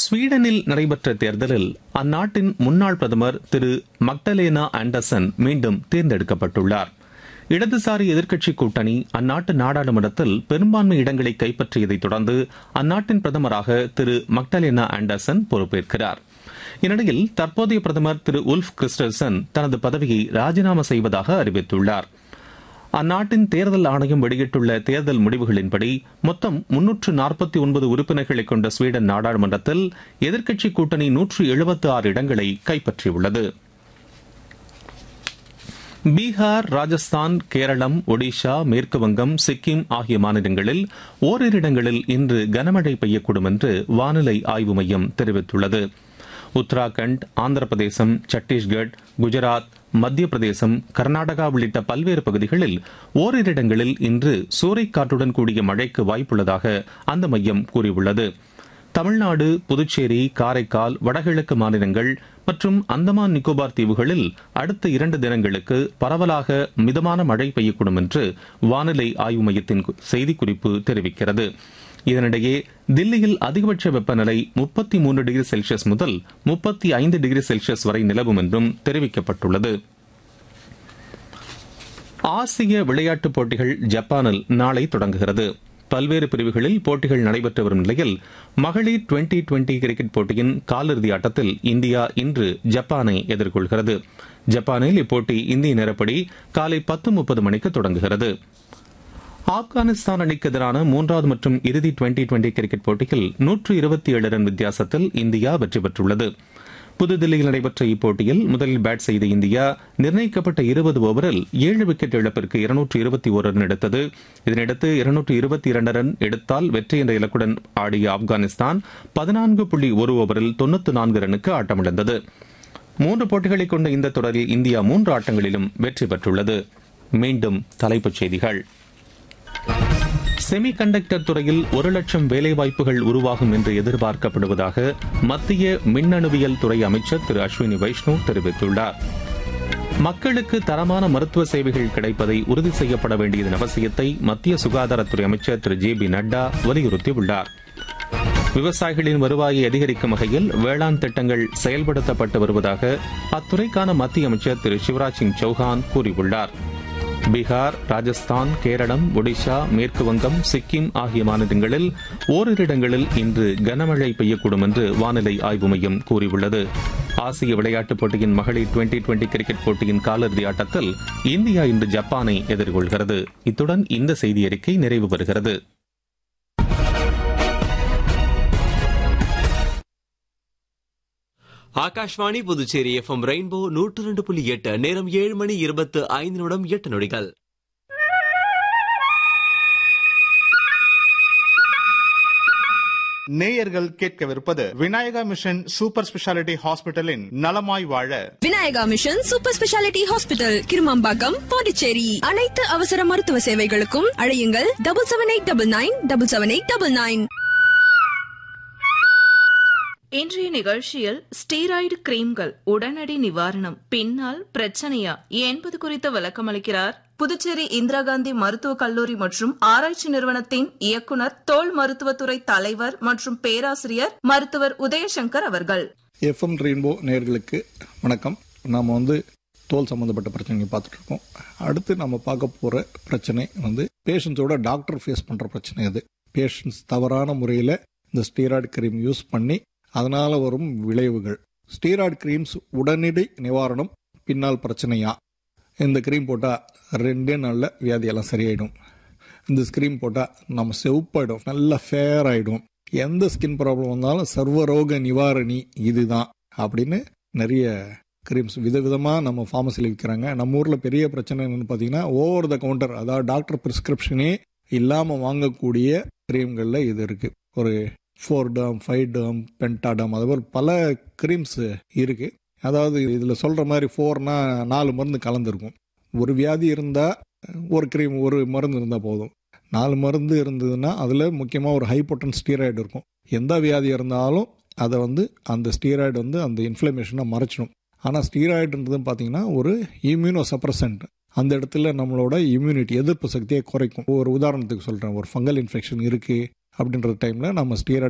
ஸ்வீடனில் நடைபெற்ற தேர்தலில் அந்நாட்டின் முன்னாள் பிரதமர் திரு மக்டலேனா ஆண்டர்சன் மீண்டும் தேர்ந்தெடுக்கப்பட்டுள்ளார் இடதுசாரி எதிர்க்கட்சி கூட்டணி அந்நாட்டு நாடாளுமன்றத்தில் பெரும்பான்மை இடங்களை கைப்பற்றியதைத் தொடர்ந்து அந்நாட்டின் பிரதமராக திரு மக்டலேனா ஆண்டர்சன் பொறுப்பேற்கிறார் இந்நிலையில் தற்போதைய பிரதமர் திரு உல்ஃப் கிறிஸ்டல்சன் தனது பதவியை ராஜினாமா செய்வதாக அறிவித்துள்ளார் அந்நாட்டின் தேர்தல் ஆணையம் வெளியிட்டுள்ள தேர்தல் முடிவுகளின்படி மொத்தம் முன்னூற்று நாற்பத்தி ஒன்பது உறுப்பினர்களை கொண்ட ஸ்வீடன் நாடாளுமன்றத்தில் எதிர்க்கட்சி கூட்டணி நூற்று எழுபத்தி ஆறு இடங்களை கைப்பற்றியுள்ளது பீகார் ராஜஸ்தான் கேரளம் ஒடிஷா மேற்குவங்கம் சிக்கிம் ஆகிய மாநிலங்களில் ஓரிரு இடங்களில் இன்று கனமழை பெய்யக்கூடும் என்று வானிலை ஆய்வு மையம் தெரிவித்துள்ளது உத்தராகண்ட் ஆந்திர பிரதேசம் சத்தீஸ்கட் குஜராத் மத்திய பிரதேசம் கர்நாடகா உள்ளிட்ட பல்வேறு பகுதிகளில் ஓரிரு இடங்களில் இன்று சூறைக்காற்றுடன் கூடிய மழைக்கு வாய்ப்புள்ளதாக அந்த மையம் கூறியுள்ளது தமிழ்நாடு புதுச்சேரி காரைக்கால் வடகிழக்கு மாநிலங்கள் மற்றும் அந்தமான் நிக்கோபார் தீவுகளில் அடுத்த இரண்டு தினங்களுக்கு பரவலாக மிதமான மழை பெய்யக்கூடும் என்று வானிலை ஆய்வு மையத்தின் செய்திக்குறிப்பு தெரிவிக்கிறது இதனிடையே தில்லியில் அதிகபட்ச வெப்பநிலை முப்பத்தி மூன்று டிகிரி செல்சியஸ் முதல் முப்பத்தி ஐந்து டிகிரி செல்சியஸ் வரை நிலவும் என்றும் தெரிவிக்கப்பட்டுள்ளது ஆசிய விளையாட்டுப் போட்டிகள் ஜப்பானில் நாளை தொடங்குகிறது பல்வேறு பிரிவுகளில் போட்டிகள் நடைபெற்று வரும் நிலையில் மகளிர் டுவெண்டி டுவெண்டி கிரிக்கெட் போட்டியின் காலிறுதி ஆட்டத்தில் இந்தியா இன்று ஜப்பானை எதிர்கொள்கிறது ஜப்பானில் இப்போட்டி இந்திய நேரப்படி காலை பத்து முப்பது மணிக்கு தொடங்குகிறது ஆப்கானிஸ்தான் அணிக்கு எதிரான மூன்றாவது மற்றும் இறுதி டுவெண்டி டுவெண்டி கிரிக்கெட் போட்டியில் நூற்று இருபத்தி ஏழு ரன் வித்தியாசத்தில் இந்தியா வெற்றி பெற்றுள்ளது புதுதில்லியில் நடைபெற்ற இப்போட்டியில் முதலில் பேட் செய்த இந்தியா நிர்ணயிக்கப்பட்ட இருபது ஓவரில் ஏழு விக்கெட் இழப்பிற்கு இருநூற்று இருபத்தி ஒரு ரன் எடுத்தது இதனையடுத்து இருநூற்று இருபத்தி இரண்டு ரன் எடுத்தால் வெற்றி என்ற இலக்குடன் ஆடிய ஆப்கானிஸ்தான் பதினான்கு புள்ளி ஒரு ஓவரில் தொன்னூற்று நான்கு ரனுக்கு ஆட்டமிழந்தது மூன்று போட்டிகளை கொண்ட இந்த தொடரில் இந்தியா மூன்று ஆட்டங்களிலும் வெற்றி பெற்றுள்ளது மீண்டும் தலைப்புச் செய்திகள் செமி கண்டக்டர் துறையில் ஒரு லட்சம் வேலைவாய்ப்புகள் உருவாகும் என்று எதிர்பார்க்கப்படுவதாக மத்திய மின்னணுவியல் துறை அமைச்சர் திரு அஸ்வினி வைஷ்ணவ் தெரிவித்துள்ளார் மக்களுக்கு தரமான மருத்துவ சேவைகள் கிடைப்பதை உறுதி செய்யப்பட வேண்டியதன் அவசியத்தை மத்திய சுகாதாரத்துறை அமைச்சர் திரு ஜே பி நட்டா வலியுறுத்தியுள்ளார் விவசாயிகளின் வருவாயை அதிகரிக்கும் வகையில் வேளாண் திட்டங்கள் செயல்படுத்தப்பட்டு வருவதாக அத்துறைக்கான மத்திய அமைச்சர் திரு சிவராஜ் சிங் சௌஹான் கூறியுள்ளார் பீகார் ராஜஸ்தான் கேரளம் ஒடிஷா மேற்கு வங்கம் சிக்கிம் ஆகிய மாநிலங்களில் ஓரிரு இடங்களில் இன்று கனமழை பெய்யக்கூடும் என்று வானிலை ஆய்வு மையம் கூறியுள்ளது ஆசிய விளையாட்டுப் போட்டியின் மகளிர் டுவெண்டி டுவெண்டி கிரிக்கெட் போட்டியின் காலிறுதி ஆட்டத்தில் இந்தியா இன்று ஜப்பானை எதிர்கொள்கிறது இத்துடன் இந்த செய்தி அறிக்கை நிறைவு பெறுகிறது ஆகாஷ்வாணி புதுச்சேரி எஃப்எம் ரெயின்போ நூற்று ரெண்டு புள்ளி எட்டு நேரம் ஏழு மணி இருபத்து ஐந்து நிமிடம் எட்டு நொடிகள் நேயர்கள் கேட்கவிருப்பது விநாயகா மிஷன் சூப்பர் ஸ்பெஷாலிட்டி ஹாஸ்பிட்டலின் நலமாய் வாழ Vinayaka mission super speciality hospital Kirumampakkam Pondicherry அனைத்து அவசர மருத்துவ சேவைகளுக்கும் அழையுங்கள் double seven eight double nine double seven eight double nine இன்றைய நிகழ்ச்சியில் ஸ்டீராய்டு கிரீம்கள் உடனடி நிவாரணம் பின்னால் பிரச்சனையா என்பது குறித்து விளக்கமளிக்கிறார் புதுச்சேரி இந்திரா காந்தி மருத்துவக் கல்லூரி மற்றும் ஆராய்ச்சி நிறுவனத்தின் இயக்குனர் தோல் மருத்துவத்துறை தலைவர் மற்றும் பேராசிரியர் மருத்துவர் உதயசங்கர் அவர்கள் எஃப்எம் ரெயின்போ நேர்களுக்கு வணக்கம் நாம் வந்து தோல் சம்மந்தப்பட்ட பிரச்சனைங்க பார்த்துட்டு இருக்கோம் அடுத்து நம்ம பார்க்க போகிற பிரச்சனை வந்து பேஷண்ட்ஸோட டாக்டர் ஃபேஸ் பண்ணுற பிரச்சனை அது பேஷண்ட்ஸ் தவறான முறையில் இந்த ஸ்டீராய்டு கிரீம் யூஸ் பண்ணி அதனால் வரும் விளைவுகள் ஸ்டீராய்டு கிரீம்ஸ் உடனடி நிவாரணம் பின்னால் பிரச்சனையா இந்த க்ரீம் போட்டால் ரெண்டே நாளில் வியாதியெல்லாம் சரியாயிடும் இந்த ஸ்க்ரீம் போட்டால் நம்ம செவப்பாயிடும் நல்லா ஃபேர் ஆகிடும் எந்த ஸ்கின் ப்ராப்ளம் வந்தாலும் சர்வரோக நிவாரணி இதுதான் அப்படின்னு நிறைய க்ரீம்ஸ் விதவிதமாக நம்ம ஃபார்மசியில் விற்கிறாங்க நம்ம ஊரில் பெரிய பிரச்சனை என்னென்னு பார்த்தீங்கன்னா ஓவர் த கவுண்டர் அதாவது டாக்டர் ப்ரிஸ்கிரிப்ஷனே இல்லாமல் வாங்கக்கூடிய க்ரீம்களில் இது இருக்குது ஒரு Fourderm Fivederm Pentaderm அது மாதிரி பல க்ரீம்ஸ் இருக்குது அதாவது இதில் சொல்கிற மாதிரி ஃபோர்னா நாலு மருந்து கலந்துருக்கும் ஒரு வியாதி இருந்தால் ஒரு க்ரீம் ஒரு மருந்து இருந்தால் போதும் நாலு மருந்து இருந்ததுன்னா அதில் முக்கியமாக ஒரு ஹைபோட்டன் ஸ்டீராய்டு இருக்கும் எந்த வியாதி இருந்தாலும் அதை வந்து அந்த ஸ்டீராய்டு வந்து அந்த இன்ஃப்ளமேஷனை மறைச்சிடும் ஆனால் ஸ்டீராய்டுன்றது பார்த்தீங்கன்னா ஒரு இம்யூனோ சப்ரசன்ட் அந்த இடத்துல நம்மளோட இம்யூனிட்டி எதிர்ப்பு சக்தியை குறைக்கும் ஒரு உதாரணத்துக்கு சொல்கிறேன் ஒரு ஃபங்கல் இன்ஃபெக்ஷன் இருக்குது அப்படின்ற டைமில் நம்ம ஸ்டீராய்டு